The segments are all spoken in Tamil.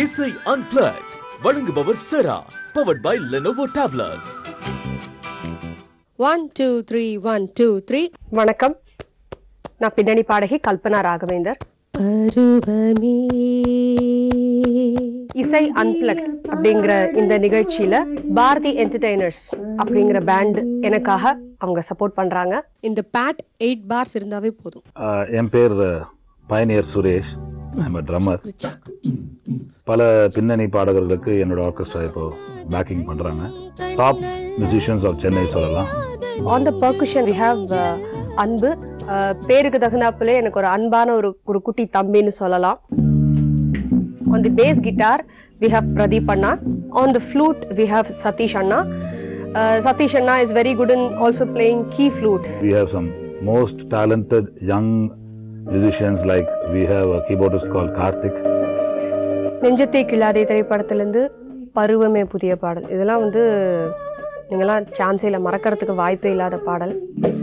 இசை அன்பிளக் வழங்குபவர் Cera powered by Lenovo tablets one two three one two three வணக்கம் நான் பின்னணி பாடகி கல்பனா ராகவேந்தர் பருவமே இசை அன்பிளக் அப்படிங்கிற இந்த நிகழ்ச்சியில பாரதி என்டர்டெய்னர்ஸ் அப்படிங்கிற பேண்ட் எனக்காக அவங்க சப்போர்ட் பண்றாங்க இந்த பேட் எயிட் பார்ஸ் இருந்தாவே போதும் ஆஹ் என் பேர் பயனியர் சுரேஷ் நம்ம ட்ரம்மர் பல பின்னணி பாடகர்களுக்கு என்னோட ஆர்கெஸ்ட்ரா இப்போ பேக்கிங் பண்றாங்க டாப் மியூசிஷியன்ஸ் ஆஃப் சென்னை சொல்லலாம் on the percussion we have Anbu ah, பேருக்கு தகுந்தாப்புல எனக்கு ஒரு அன்பான ஒரு ஒரு குட்டி தம்பின்னு சொல்லலாம் on the bass guitar we have Pradeep அண்ணா on the flute we have Sathish அண்ணா Uh, சதீஷ் அண்ணா is very good in also playing key flute We have some most talented young musicians like we have a keyboardist called Karthik. நெஞ்சத்தை கிள்ளாதே திரைப்படத்திலிருந்து பருவமே புதிய பாடல் இதெல்லாம் வந்து நீங்களாம் சான்ஸே இல்லை மறக்கறதுக்கு வாய்ப்பே இல்லாத பாடல்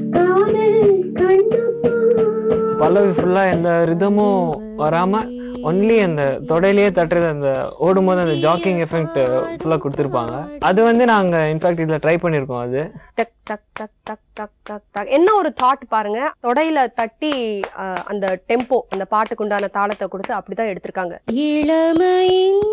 பல்லவி ஃபுல்லா எந்த ரிதமும் வராம ஒன்லி அந்த தொடையிலேயே தட்டுறது அந்த ஓடும்போது அந்த ஜாக்கிங் எஃபெக்ட் ஃபுல்லா கொடுத்துருப்பாங்க அது வந்து நாங்க இன்ஃபேக்ட் இதுல ட்ரை பண்ணிருக்கோம் அது டக் டக் டக் டக் டக் டக் டக் என்ன ஒரு தாட் பாருங்க தொடையில தட்டி அஹ், அந்த டெம்போ அந்த பாட்டுக்கு உண்டான தாளத்தை கொடுத்து அப்படிதான் எடுத்திருக்காங்க இளமையின்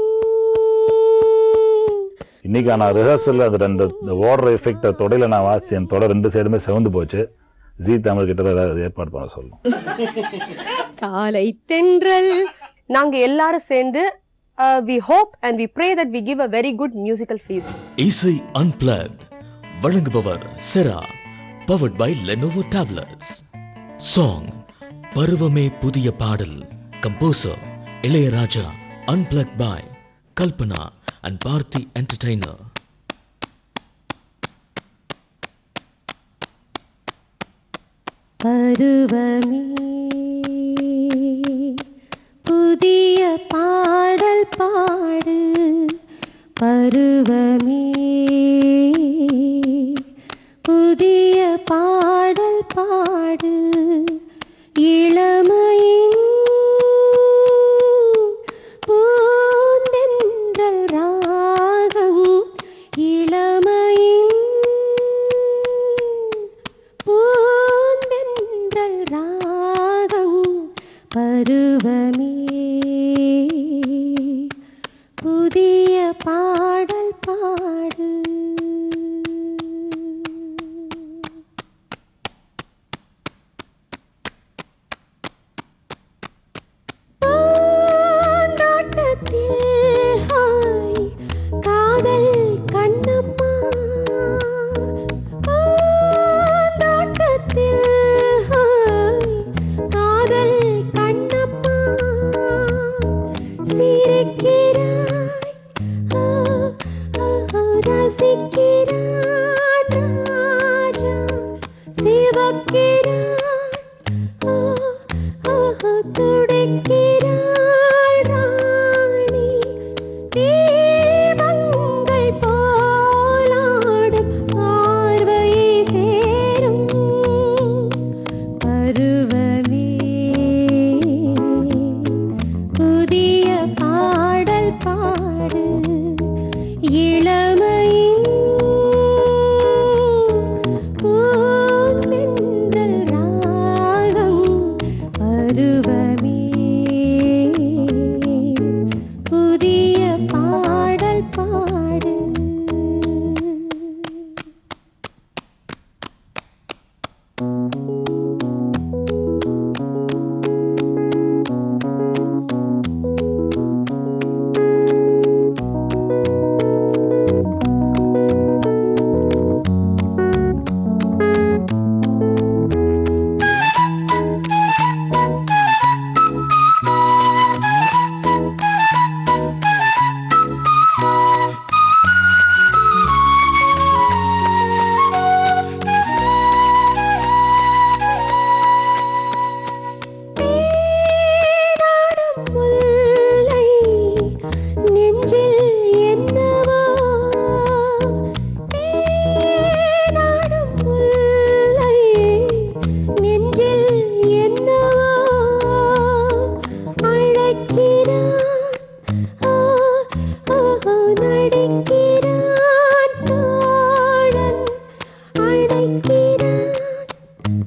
இன்னைக்கு நான் ரிஹர்சல் அது ரெண்டு இந்த ஓடுற எஃபெக்ட் தொடையில நான் வாசிச்சு என் தொடை ரெண்டு சைடுமே செவந்து போச்சு ஜி தமிழ் கிட்ட ஏதாவது ஏற்பாடு பண்ண சொல்லணும் காலை தென்றல் நாங்க எல்லாரும் சேர்ந்து we hope and we pray that we give a very good musical piece இசை அன்பிளக் வழங்குபவர் Cera powered by Lenovo tablets song பருவமே புதிய பாடல் composer Ilaiyaraaja unplug by Kalpana and Parthi entertainer பருவமே புதிய பாடல் பாடு பருவமே புதிய பாடல் பாடு இளமையின் பூந்தென்றல் ராகம் இளமையின் பூந்தென்றல் ராகம்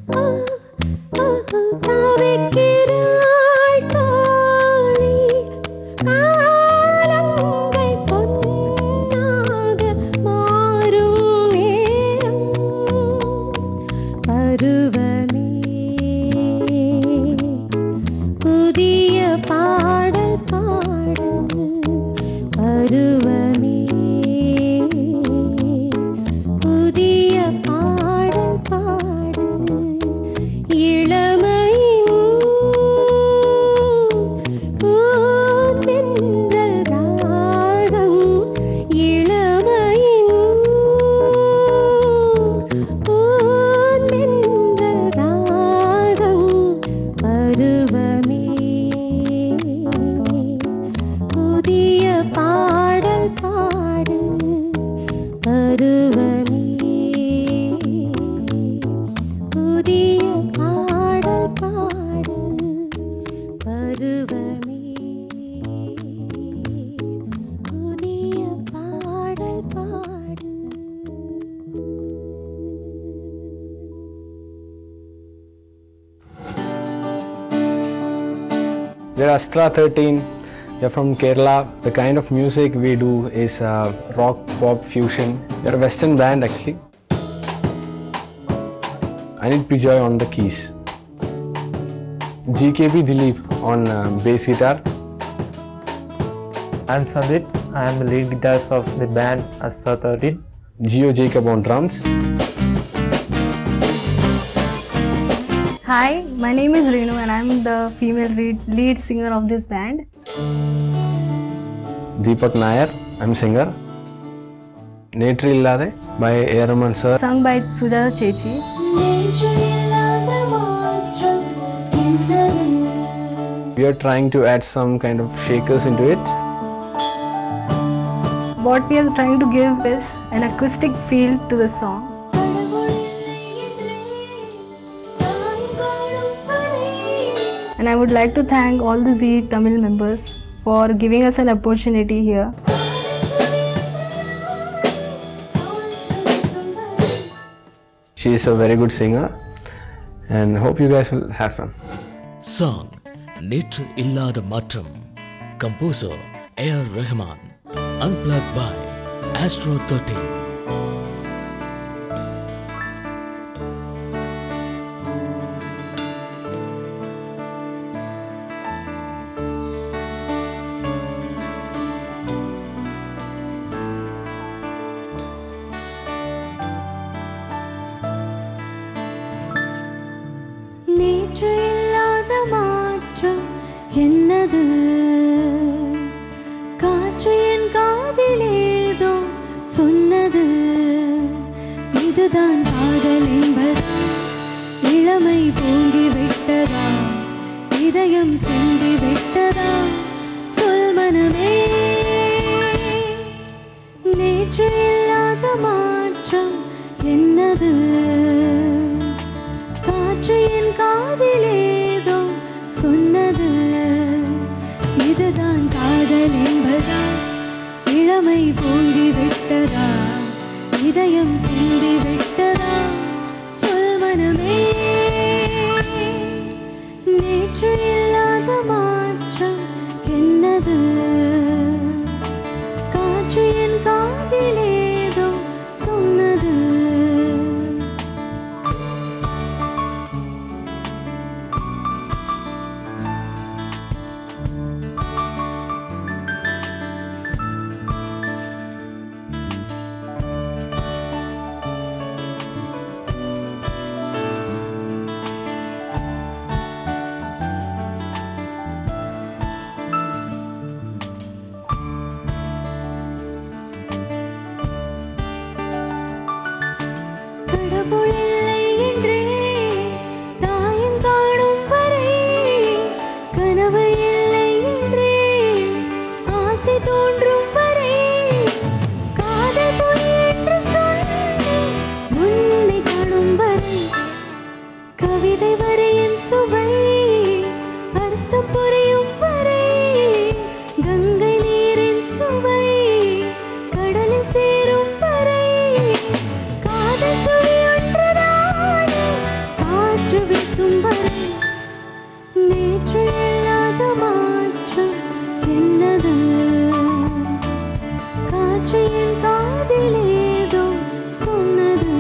தவிக்கிறாள் தோழி காலங்கள் பொன்னாக மாறும் நேரம் பருவமே புதிய பாடல் பாடு பருவமே புதிய பாடல் பாடு இளமையின் பூந்தென்றல் ராகம் இளமையின் பூந்தென்றல் ராகம் பருவமே புதிய பாடல் பாடு பருவமே புதிய பாடல் பாடு பருவமே புதிய பாடல் பாடு We're Astra 13. We're from Kerala. The kind of music we do is uh, rock, pop, fusion. We're a Western band actually. Anit Pijoy on the keys. GKB Dilip on uh, bass guitar. I'm Sandip. I am the lead guitarist of the band Astra 13. Geo Jacob on drums. Hi, my name is Renu and I'm the female lead, lead singer of this band. Deepak Nair. I'm singer. நேற்று இல்லாதே by ஏரமன் sir. Sung by Sujata Chechi. நெஞ்சில்லாத மாற்றம் என்னது We are trying to add some kind of shakers into it. What we are trying to give is an acoustic feel to the song. And I would like to thank all the Z Tamil members for giving us an opportunity here. She is a very good singer and hope you guys will have fun. Song நேற்று இல்லாத மாற்றம் composer AR Rahman unplug by Astro thirteen நேற்று இல்லாத மாற்றம் என்னது காற்று என் காதில் ஏதோ சொன்னது இதுதான் காதல் என்பதா இளமை பொங்கி விட்டதா இதயம் சிந்தி விட்டதா சொல் மனமே நேற்று இல்லாத மாற்றம் என்னது காற்று என் காதில் ஏதோ சொன்னது இதுதான் காதல் என்பதா இளமை பொங்கி விட்டதா இதயம் சிந்தி விட்டதா சொல் மனமே நேற்று இல்லாத மாற்றம் என்னது காற்று என் காதில் ஏதோ சொன்னது காற்று வீசும் வரை நேற்று இல்லாத மாற்றம் என்னது காற்று என் காதில் ஏதோ சொன்னது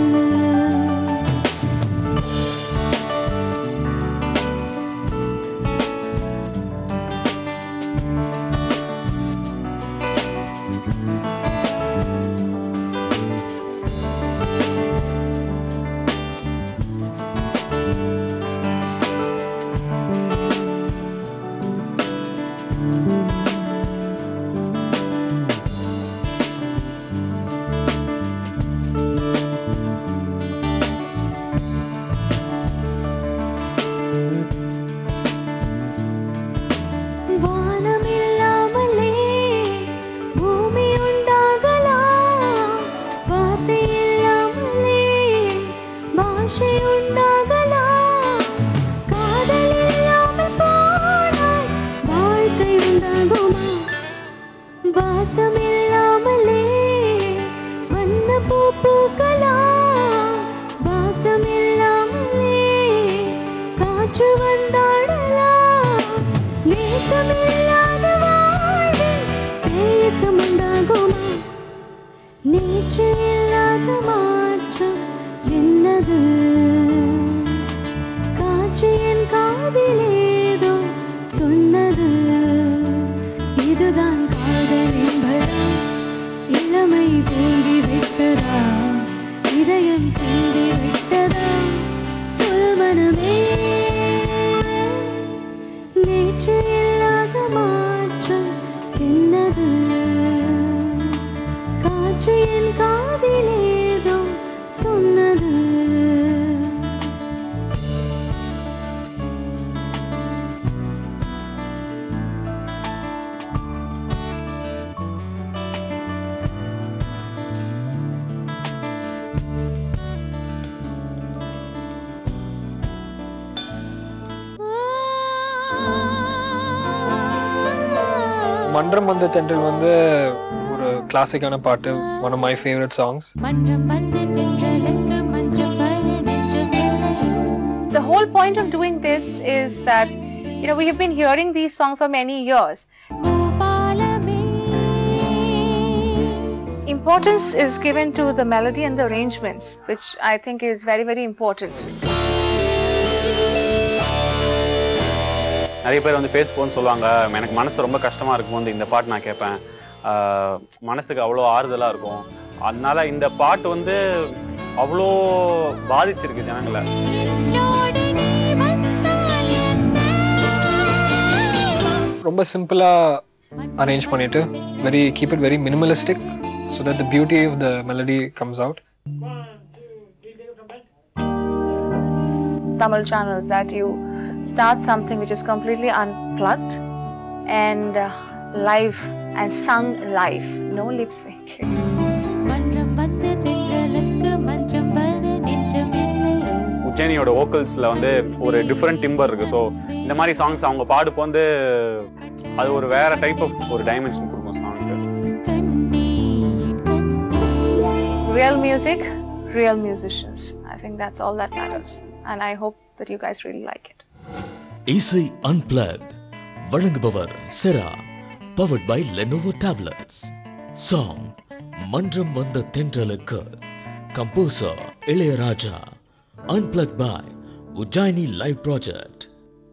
வானமில்லாமலே பூமி உண்டாகலாம் வார்த்தை இல்லாமலே பாஷை உண்டாகலாம் காதல் இல்லாமல் போனால் வாழ்க்கை உண்டாகுமா வாசம் இல்லாமலே வண்ண பூ பூக்கலாம் வாசம் இல்லாமலே காற்று வந்தாடலாம் நேசம் இல்லாத வாழ்வில் நேசம் உண்டாகுமா நேற்று இல்லாத மாற்றம் என்னது காற்று என் காதில் ஏதோ சொன்னது இதுதான் காதல் என்பதா இளமை தூங்கி விட்டதா இதயம் சிந்தி விட்டதா சொல் மனமே நேற்று இல்லாத மாற்றம் என்னது காற்று என் காதில் ஏதோ சொன்னது மன்றம் வந்த தென்றல் வந்து ஒரு கிளாசிக்கான பாட்டு one of my favourite songs மன்றம் வந்து நின்றலுக்கு மஞ்சள் வர நெஞ்சமில்லை The whole point of doing this is that, you know, we have been hearing these songs for many years. பூபாலமே Importance is given to the melody and the arrangements, which I think is very, very important. நிறைய பேர் வந்து பேசுவோன்னு சொல்லுவாங்க எனக்கு மனசு ரொம்ப கஷ்டமா இருக்கும் வந்து இந்த பாட்டு நான் கேட்பேன் ஆஹ் மனசுக்கு அவ்வளோ ஆறுதலா இருக்கும் அதனால இந்த பாட்டு வந்து அவ்வளோ பாதிச்சிருக்கு ஜனங்களை என்னோடு நீ வந்தால் என்ன ரொம்ப சிம்பிளாக அரேஞ்ச் பண்ணிட்டு very keep it very minimalistic so that the beauty of the melody comes out Tamil channels that you start something which is completely unplugged and uh, live and sung live, no lip sync. மன்றம் வந்து தென்றலுக்கு மஞ்சம் வர நெஞ்சமில்லை உஜ்ஜயினியோட வோக்கல்ஸ்ல வந்து ஒரு டிஃப்ரெண்ட் டிம்பர் இருக்கு ஸோ இந்த மாதிரி சாங்ஸ் அவங்க பாடுப்போ வந்து அது ஒரு வேற டைப் ஆஃப் ஒரு டைமென்ஷன் கொடுக்கும் சாங்க்கு கண்ணீர் கண்ணீர் Real music, real musicians. I think that's all that matters. And I hope that you guys really like it. இசை அன்பிளக்ட் வழங்குபவர் Cera powered by Lenovo tablets song மன்றம் வந்த தென்றலுக்கு composer Ilaiyaraaja unplugged by Ujjayini live project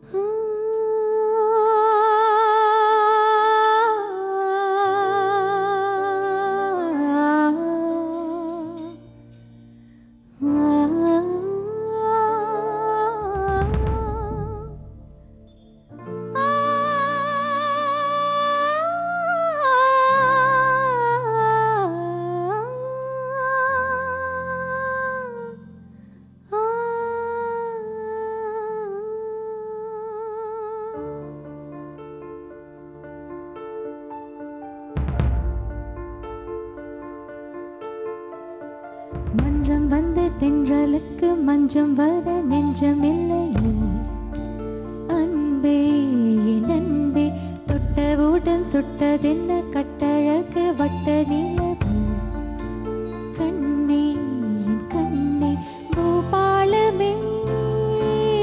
மன்றம் வந்த தென்றலுக்கு மஞ்சம் வர நெஞ்சமில்லை அன்பே என் அன்பே தொட்டவுடன் சுட்டதென்ன கட்டழகு வட்ட நிலவு கண்ணே என் கண்ணே பூபாலமே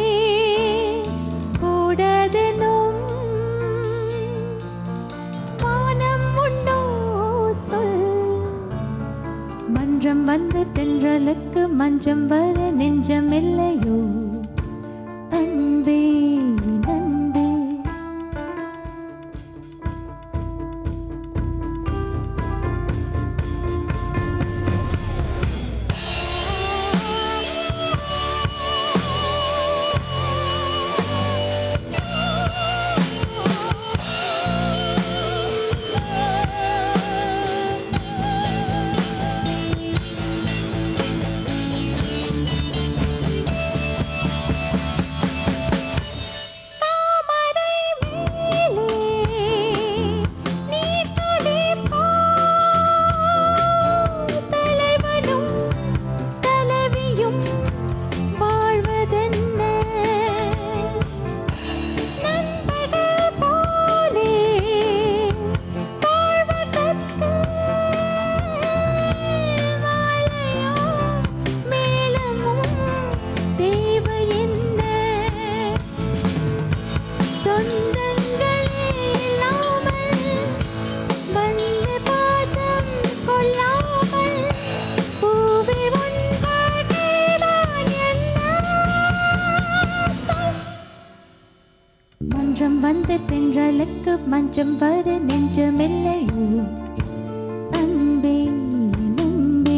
மஞ்சம் வந்த தென்றலுக்கு மஞ்சம் வர நெஞ்சமில்லையோ அன்பே நன்பே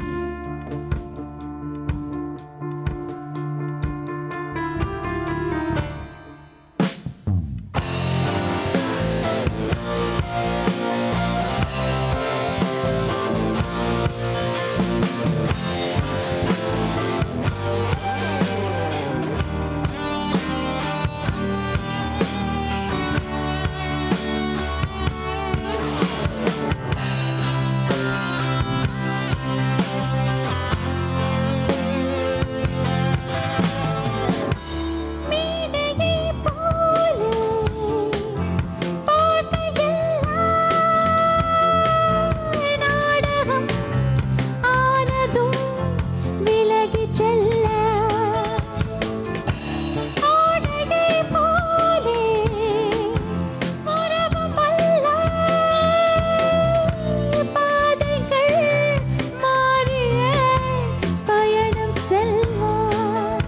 மேடையை போல பாட்டையெல்லாம் நாடகம் ஆனதும் விலகிச் செல்ல ஆடையை போலே உறவும் அல்ல பாதைகள் மாறிய பயணம் செல்வார்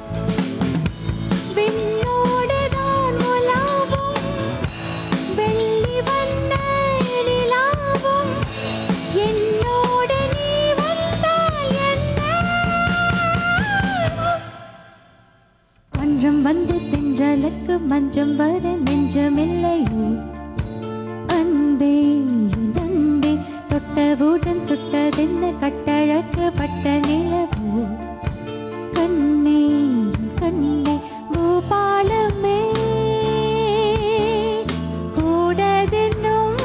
விண்ணோடுதான் உலாவும் வெள்ளி வண்ண நிலாவும் என்னோடு நீ வந்தால் என்ன மன்றம் வந்து தென்றலுக்கு மஞ்சம் வர நெஞ்சமில்லையோ அன்பே நன்பே தொட்டவுடன் சுட்டதென்ன கட்டழக்கப்பட்ட நிலவோ கண்ணே கண்ணே பூபாலமே கூடதென்னும்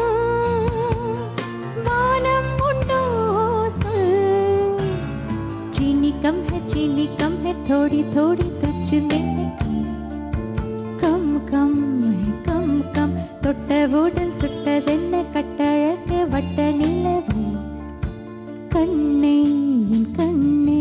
வானம் உண்டோ சொல் चीनी कम है चीनी कम है थोड़ी थोड़ी तुझ में है कम कम है कम कम தொட்டவுடன் சுட்டதென்ன கட்டழக வட்ட நிலவு கண்ணே என் கண்ணே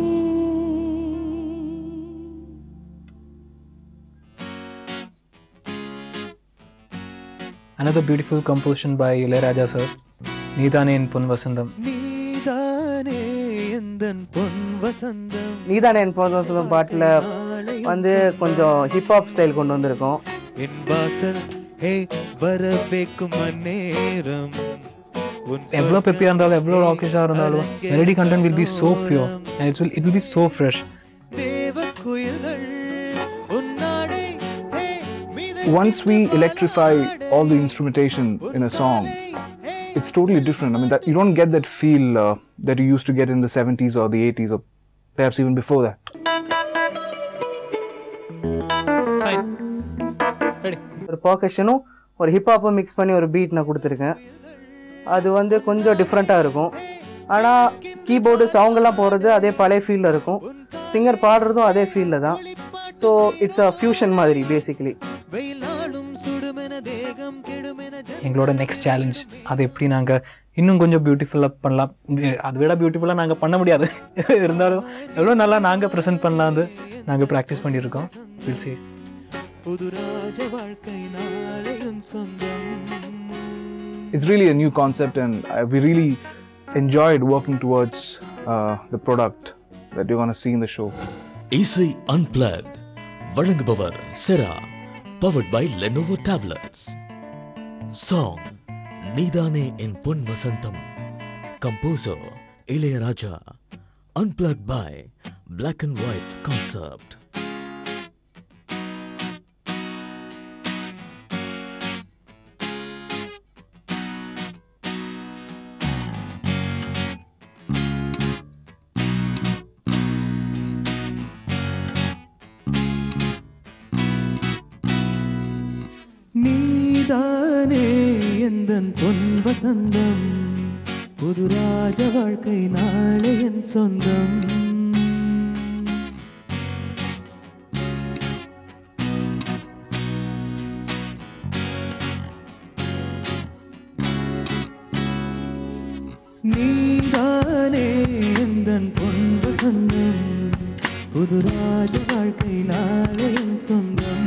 Another beautiful composition by Ilayaraja sir. நீதானே என் பொன் வசந்தம் நீதானே எந்தன் பொன் வசந்தம் நீதானே என் போன வசந்தம் பாட்டில் வந்து கொஞ்சம் ஹிப்ஹாப் ஸ்டைல் கொண்டு வந்திருக்கோம் என் வாசல் ஹே வரவேக்கும் அந்நேரம் உன் எவ்வளோ பெப்பியாக இருந்தாலும் எவ்வளோ ராக்கெஷாக இருந்தாலும் melody content will be so pure and it's will it will be so fresh தேவ குயில்கள் உன்னாடை ஹே once we electrify all the instrumentation in a song, it's totally different. I mean, that you don't get that feel uh, that you used to get in the 70s or the 80s or perhaps even before that. ஒரு பர்கஷனும் ஒரு ஹிப்ஹாப்பும் மிக்ஸ் பண்ணி ஒரு பீட் நான் கொடுத்துருக்கேன் அது வந்து கொஞ்சம் டிஃப்ரெண்ட்டாக இருக்கும் ஆனால் கீபோர்டு சவுங்கெல்லாம் போடுறது அதே பழைய ஃபீல்டில் இருக்கும் சிங்கர் பாடுறதும் அதே ஃபீல்டில் தான் ஸோ இட்ஸ் அ ஃபியூஷன் மாதிரி பேசிக்கலி வெயிலாடும் சுடுமென தேகம் கெடுமென எங்களோட நெக்ஸ்ட் சேலஞ்ச் அதை எப்படி நாங்கள் இன்னும் கொஞ்சம் பியூட்டிஃபுல்லாக பண்ணலாம் இது- அதை விட பியூட்டிஃபுல்லாக நாங்கள் பண்ண முடியாது இருந்தாலும் எவ்வளோ நல்லா நாங்கள் ப்ரெசென்ட் பண்ணலான்னு நாங்கள் ப்ராக்டிஸ் பண்ணியிருக்கோம் வில் see புது ராஜ வாழ்க்கை நாளையும் சொந்தம் It's really a new concept, and uh, we really enjoyed working towards uh, the product that you're going to see in the show. இசை அன்பிளக்ட் வழங்குபவர் Cera powered by Lenovo tablets song நீதானே என் பொன் வசந்தம் composer Ilaiyaraaja unplugged by black and white concept நீதானே எந்தன் பொன் வசந்தம் புது ராஜ வாழ்க்கை நாளை என் சொந்தம் நீதானே எந்தன் பொன் வசந்தம் புது ராஜ வாழ்க்கை நாளை என் சொந்தம்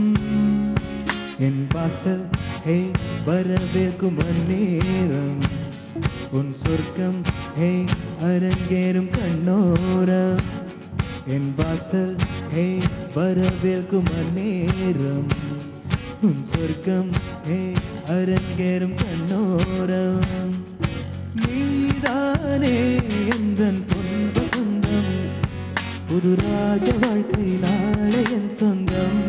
என் வாசல் ஹே வரவேற்கும் அந்நேரம் உன் சொர்க்கம் ஹே அரங்கேறும் கண்ணோரம் என் வாசல் ஹே வரவேற்கும் அந்நேரம் உன் சொர்க்கம் ஹே அரங்கேறும் கண்ணோரம் நீதானே எந்தன் பொன்ப சொந்தம் புது ராஜ வாழ்க்கை நாளை என் சொந்தம்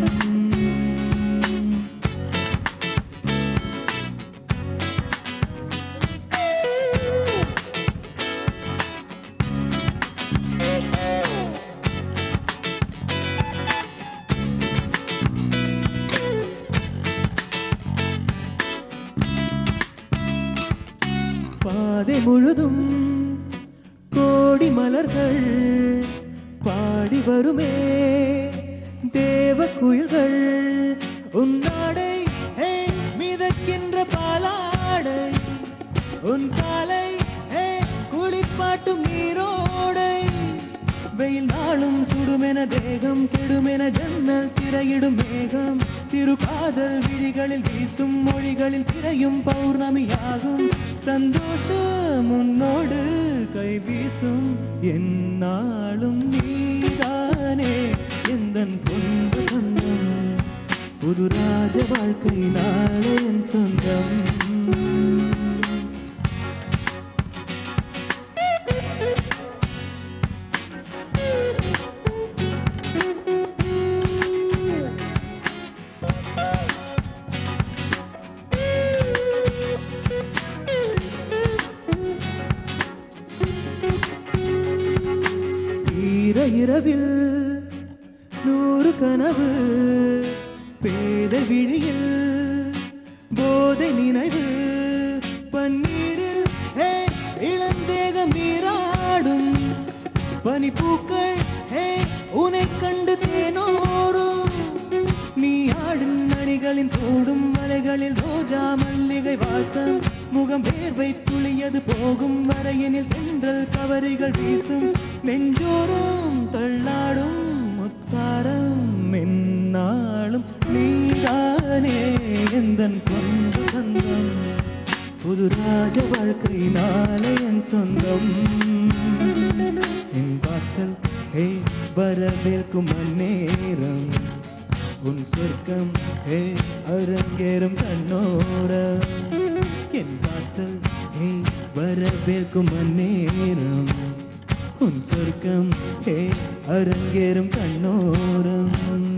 பாதை முழுதும் கோடி மலர்கள் பாடி வருமே தேவ குயில்கள் உன்னாடை ஹே மிதக்கின்ற பாலாடை உன் காலை ஹே குளிப்பாட்டும் நீரோடை வெயில் நாளும் சுடுமென தேகம் கெடுமென ஜன்னல் திரையிடும் மேகம் சிறு காதல் விழிகளில் வீசும் மொழிகளில் திரையும் பௌர்ணமியாகும் சந்தோஷம் உன்னோடு கை வீசும் என்னாலும் நீதானே எந்தன் பொன்பு சொந்தம் புது ராஜ வாழ்க்கை நாளை என் சொந்தம் ஈர இரவில் நூறு கனவு பேத விழியில் போதை நினைவு பன்னீரில் ஹே இளந்தேகம் நீராடும் பனிப்பூக்கள் ஹே உனை கண்டு தேனோரும் நீ ஆடும் அணிகளின் தோடும் மலைகளில் ரோஜா மல்லிகை வாசம் முகம் வேர்வை துளியது போகும் வரையினில் தென்றல் கவரிகள் வீசும் நெஞ்சோறும் தள்ளாடும் முத்தாரம் மென்னாளும் நீதானே எந்தன் கொண்டு சொந்தம் புது ராஜ வாழ்க்கை நாளை என் சொந்தம் என் வாசல் ஹே வரவேற்கும் அந்நேரம் உன் சொர்க்கம் ஹே அரங்கேறும் கண்ணோரம் என் வாசல் ஹே வரவேற்கும் அந்நேரம் உன் சொர்க்கம் ஹே அரங்கேறும் கண்ணோரம்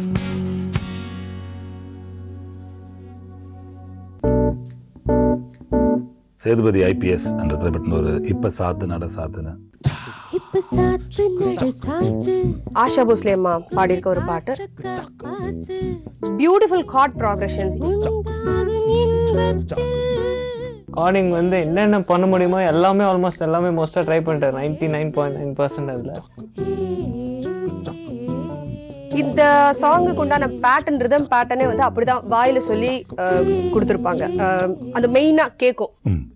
சேதுபதி ஐபிஎஸ் என்ற திரைப்படத்தில் ஒரு இப்ப சாத்து நட சாத்துன்னு இப்ப சாத்து நடு சாத்து ஆஷா போஸ்லே அம்மா பாடியிருக்க ஒரு பாட்டு பியூட்டிஃபுல் கார்ட் ப்ராக்ரஷன்ஸ் கார்டிங் வந்து என்னென்ன பண்ண முடியுமோ எல்லாமே ஆல்மோஸ்ட் எல்லாமே மோஸ்ட்டாக ட்ரை பண்ணிட்டேன் ninety nine point nine percent அதில் இந்த சாங்குக்கு உண்டான பேட்டர்ன் ரிதம் பேட்டர்னே வந்து அப்படிதான் வாயில சொல்லி அஹ், கொடுத்திருப்பாங்க அஹ், அந்த மெயினா கேக்கும்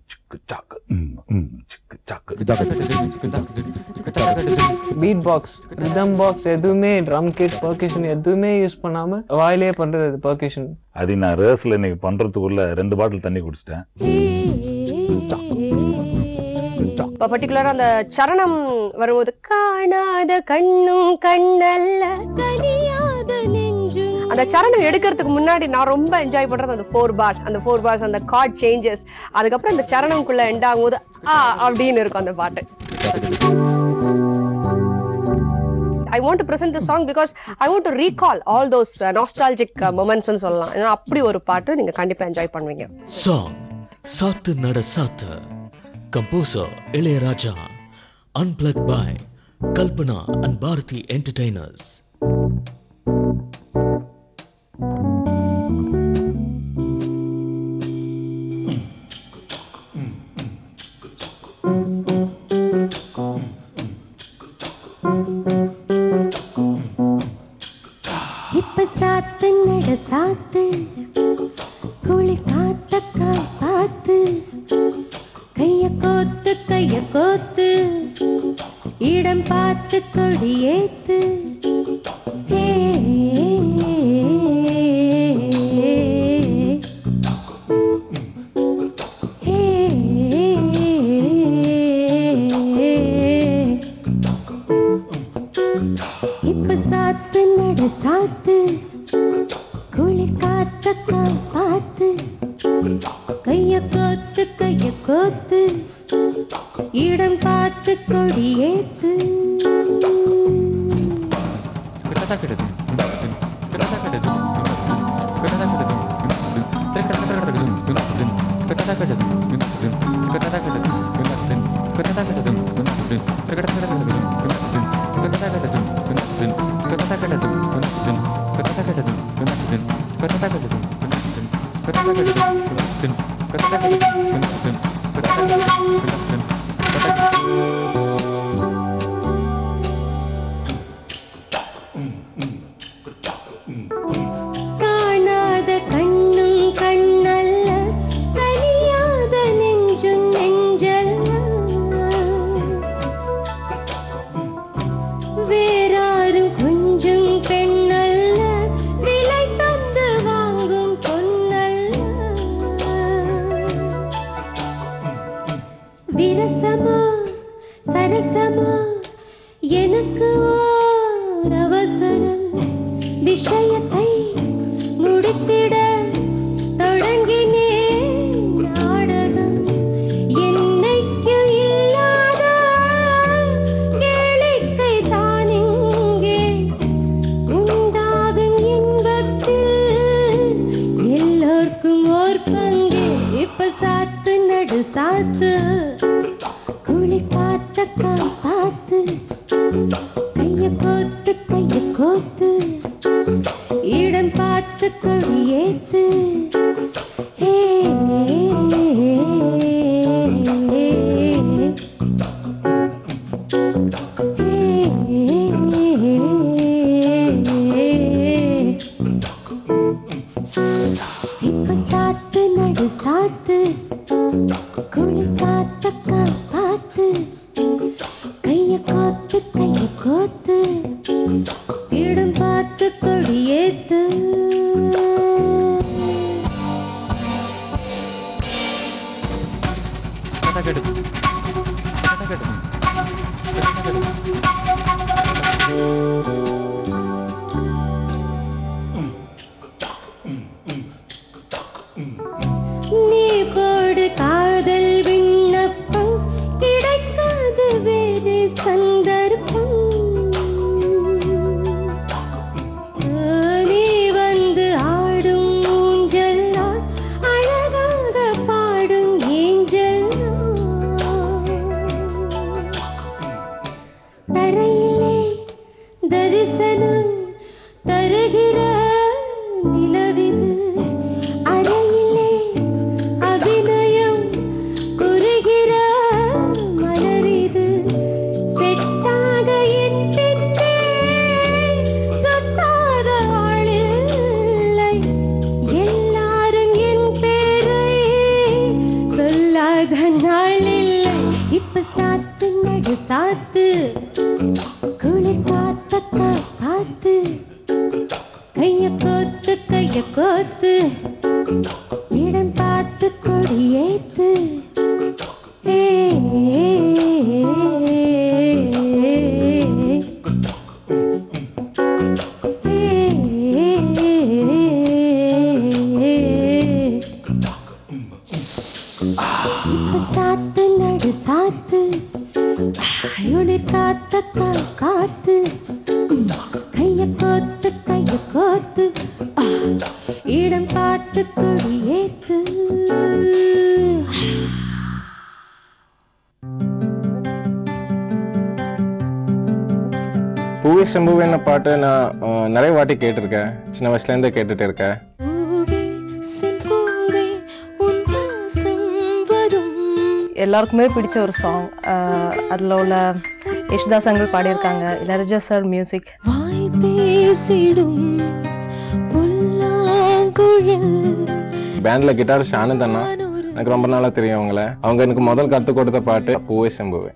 பீட் பாக்ஸ் ரிதம் பாக்ஸ் எதுவுமே ட்ரம் கிட் பர்கஷன் எதுவுமே யூஸ் பண்ணாம வாயிலே பண்றது அது பர்கஷன் அது நான் ரிஹர்சல் இன்னைக்கு பண்றதுக்குள்ள ரெண்டு பாட்டில் தண்ணி குடிச்சிட்டேன் இப்போ பர்டிகுலரா அந்த சரணம் வரும்போது காணாத கண்ணும் கண்ணல்ல அந்த சரணம் எடுக்கிறதுக்கு முன்னாடி நான் ரொம்ப என்ஜாய் பண்றது அந்த ஃபோர் பார்ஸ் அந்த ஃபோர் பார்ஸ் அந்த கார்ட் சேஞ்சஸ் அதுக்கப்புறம் அந்த சரணம்குள்ள எண்ட் ஆகும்போது ஆ அப்படின்னு இருக்கும் அந்த பாட்டு I want to present the song because I want to recall all those nostalgic மொமெண்ட்ஸ்னு சொல்லலாம் ஏன்னா அப்படி ஒரு பாட்டு நீங்க கண்டிப்பா என்ஜாய் பண்ணுவீங்க சாங் சாத்து நட சாத்து composer Ilaiyaraaja unplug by Kalpana and Bharathi entertainers இப்ப சாத்து நட சாத்து குளி காட்ட கால் பார்த்து கைய கோத்து கைய கோத்து இடம் பார்த்து கொடி ஏத்து ஹே, ஹே, இப்ப சாத்து நட சாத்து குளிர் காத்து காத்தக்கா பார்த்து கைய கோத்து கைய கோத்து இடம் பார்த்து கொடியேத்து காணாத கண்ணும் கண்ணல்ல கனியாத நெஞ்சும் நெஞ்சல்ல வேறாரும் கொஞ்சம் பெண்ணல்ல விலை தந்து வாங்கும் பொன்னல்ல விரசமா சரசமா எனக்கு ஓர் அவசரம் விஷயத்தை முடித்திட தொடங்கினேன் நாடகம் என்னைக்கு இல்லாத கேளிக்கை தான் இங்கே உண்டாகும் இன்பத்தில் எல்லோர்க்கும் ஓர் பங்கு இப்ப சாத்து நடு சாத்து குளி காத்தக்கா பார்த்து கைய கோத்து கைய கோத்து இடம் பார்த்து கொடியேத்து ஹே, இப்ப சாத்து நடு சாத்து குளி காத்தக்கா பார்த்து கைய கோத்து கைய கோத்து இடம் பார்த்து கொடியேத்து நீ போடு காதல் விண்ணப்பம் கிடைக்காது வேறு சந்தர்ப்பம் நீ வந்து ஆடும் ஊஞ்சல்லா அழகாக பாடும் ஏஞ்சல்லா தரையிலே தரிசனம் தருகிற நிலவிது அறையிலே அபிநயம் புரிகிற மலரிது செட்டாக என் பின்னே சொத்தாத ஆளில்லை எல்லாரும் என் பேரை சொல்லாத நாளில்லை இப்ப சாத்து நடு சாத்து குளிர் காத்தக்கா காத்து கைய கோத்து கைய கோத்து இடம் பார்த்து கொடியேத்து ஏ, இப்ப சாத்து நடு சாத்து குளிர் காத்தக்கா காத்து கைய கோத்து கைய கோத்து ஆ, இடம் பார்த்து கொடியேத்து பூவே செம்புவேன்ன பாட்டு நான் அஹ், நிறைய வாட்டி கேட்டிருக்கேன் சின்ன வயசுலேருந்தே கேட்டுட்டு இருக்கேன் செம்பூவே உன் வாசம் வரும் எல்லாருக்குமே பிடிச்ச ஒரு சாங் அதில் உள்ள யஷ்தாஸ் அங்கிள் பாடியிருக்காங்க இளையராஜா சார் மியூசிக் வாய் பேசிடும் புல்லாங்குழல் பேண்ட்ல கிட்டார் ஆனந்த் அண்ணா எனக்கு ரொம்ப நாளா தெரியும் அவங்கள அவங்க எனக்கு முதல் கற்றுக் கொடுத்த பாட்டு பூவே செம்புவே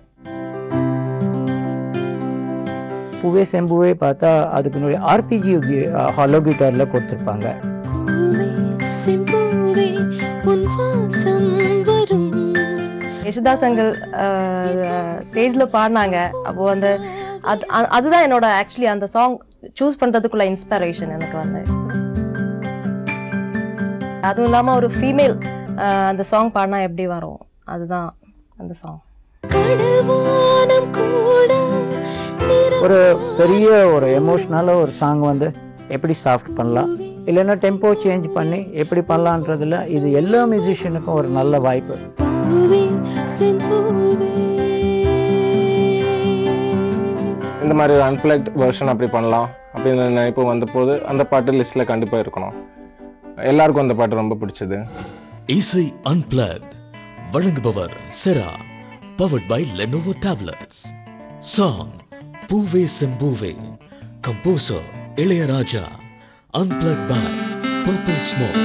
பூவே செம்புவே பார்த்தா அதுக்கு ஆர்பிஜி ஹாலோ கிட்டாரில் கொடுத்துருப்பாங்க செம்பூவே உன் வாசம் வரும் யசுதாஸ் அங்கிள் ஸ்டேஜில் பாடினாங்க அப்போ அந்த அது அ- அதுதான் என்னோட ஆக்சுவலி அந்த சாங் சூஸ் பண்றதுக்குள்ள இன்ஸ்பிரேஷன் எனக்கு வந்து அதுவும் இல்லாமல் ஒரு ஃபீமேல் அந்த சாங் பாடினா எப்படி வரும் அதுதான் அந்த சாங் ஒரு பெரிய ஒரு எமோஷ்னலாக ஒரு சாங் வந்து எப்படி சாஃப்ட் பண்ணலாம் இல்லைன்னா டெம்போ சேஞ்ச் பண்ணி எப்படி பண்ணலான்றதுல இது எல்லா மியூசிஷியனுக்கும் ஒரு நல்ல வாய்ப்பு இந்த மாதிரி ஒரு அன்பிளக்ட் வெர்ஷன் அப்படி பண்ணலாம் அப்படின்னு நினைப்பு வந்தபோது அந்த பாட்டு லிஸ்ட்ல கண்டிப்பா இருக்கணும் எல்லாருக்கும் அந்த பாட்டு ரொம்ப பிடிச்சது இசை அன்பிளக்ட் வழங்குபவர் Cera powered by Lenovo tablets song பூவே செம்பூவே composer Ilaiyaraaja unplug by purple smoke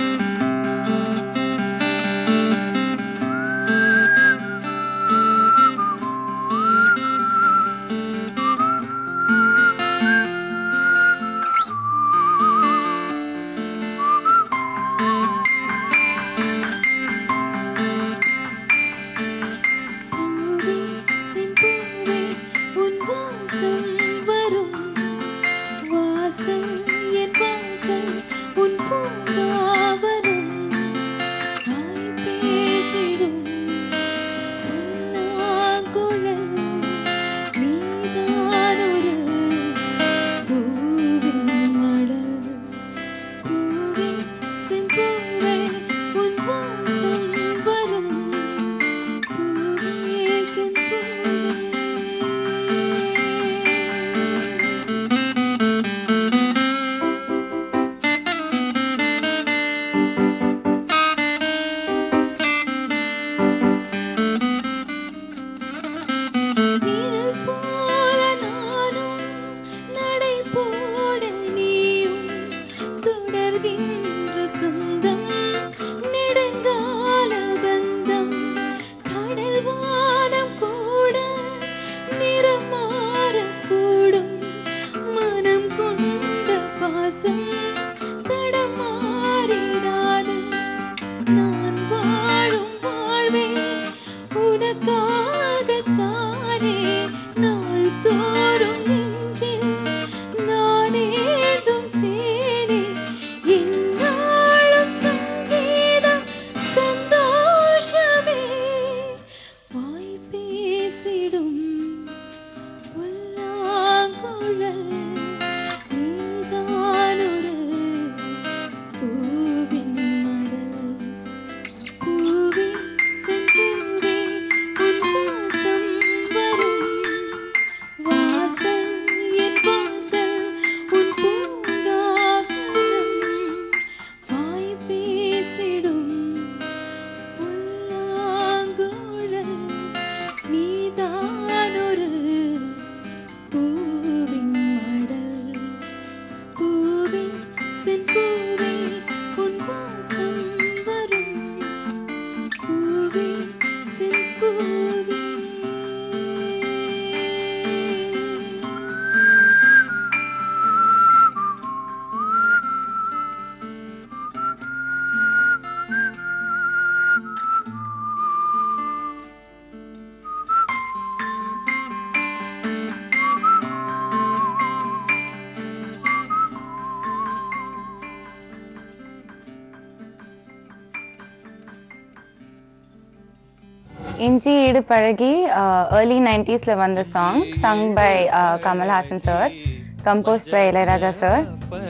இஞ்சி ஈடு பழகி ஏர்லி நைன்டிஸ்ல வந்த song sung by Kamal Haasan sir compose by Ilaiyaraaja sir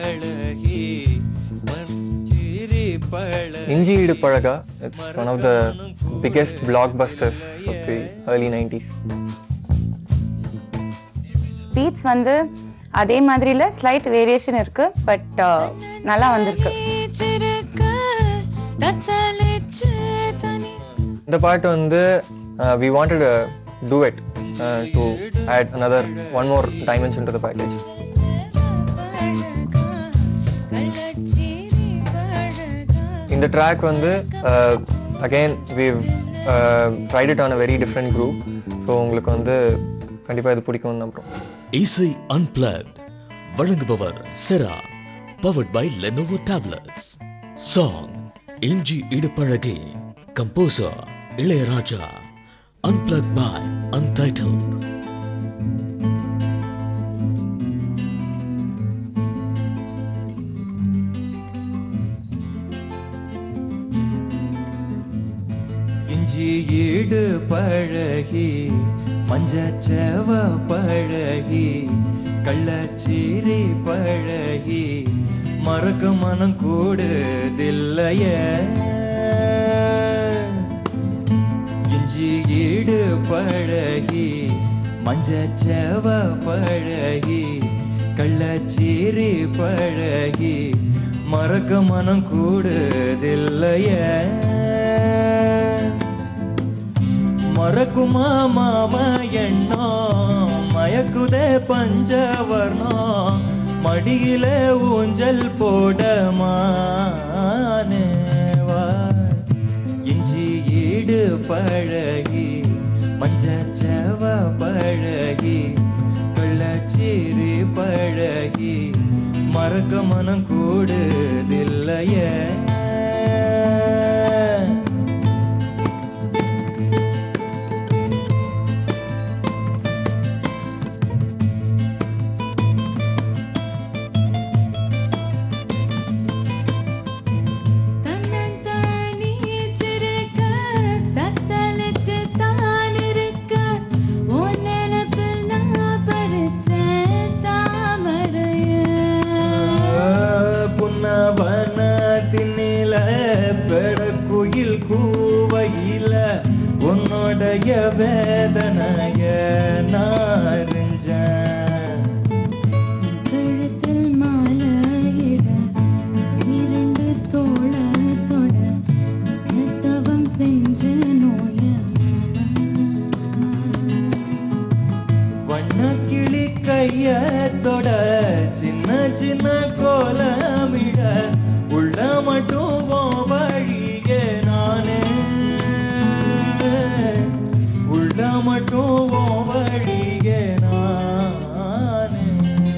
Inji Idu Palaga, it's one of the biggest blockbusters of the early 90s. Beats வந்து அதே மாதிரில ஸ்லைட் வேரியேஷன் இருக்கு பட் நல்லா வந்திருக்கு இந்த பாட்டு வந்து we wanted to it to add another one more dimension to the package இந்த ட்ராக் வந்து again we write it on a very different group so உங்களுக்கு வந்து கண்டிப்பாக இது பிடிக்கும்னு நம்புறோம் இசை அன்பிளக்ட் வழங்குபவர் Cera powered by Lenovo tablets song இஞ்சி இடுப்பழகே composer Ilaiyaraaja unplug by untitled இஞ்சி ஈடு பழகி மஞ்சச்சேவ பழகி கள்ளச்சீரி பழகி மறக்க மனம் கூடுதில்லையே இஞ்சி ஈடு பழகி மஞ்சச்சேவ பழகி கள்ளச்சீரி பழகி மறக்க மனம் கூடுதில்லையே மறக்குமா மாம எண்ணோ மயக்குதே பஞ்சவர்ணோ மடியில ஊஞ்சல் போட மானேவா இஞ்சி ஈடு பழகி மஞ்சச்சவ பழகி கள்ளச்சீரி பழகி மறக்க மனம் கூடுதில்லையே புன்னவனத்தினில பெடக்குயில் கூவையில உன்னுடைய வேதனைய நாரிஞ்சேன் கழுத்தில் மாலையிட இரண்டு தோள தொட தவம் செஞ்ச நோய வண்ணக்கிளி கைய தொட சின்ன சின்ன கோலமிட உள்ள மட்டும் உன் வழியே நானே உள்ள மட்டும் உன் வழியே நானே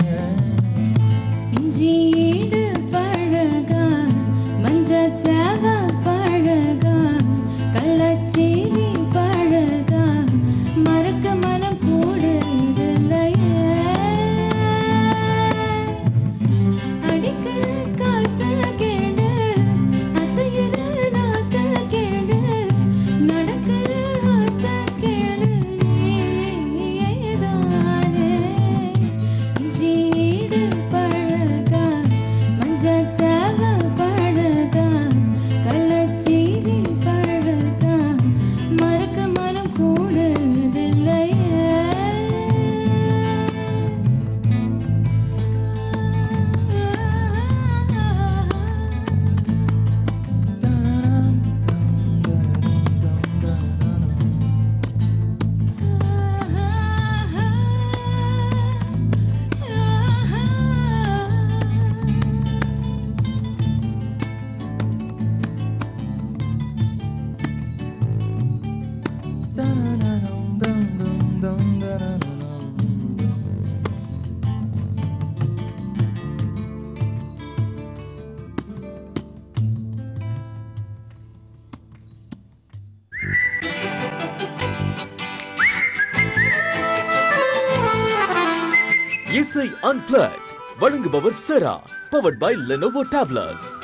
இஞ்சியீடு பழகா மஞ்சச்சேவ பழகா கள்ளச்சீரி பழகா மறக்க மனம் கூடுதில்லையே அடிக்கிற காத்த கேடு அசைகிற நாத்த கேடு நடக்கிற ஆத்த கேடு நீதானே ஜீடு பழகா மஞ்சச்சேவ பழகா கள்ளச்சீரி பழகா மறக்க மனம் கூடுதில்லையே இசை அன்பிளக் வழங்குபவர் Cera powered by Lenovo tablets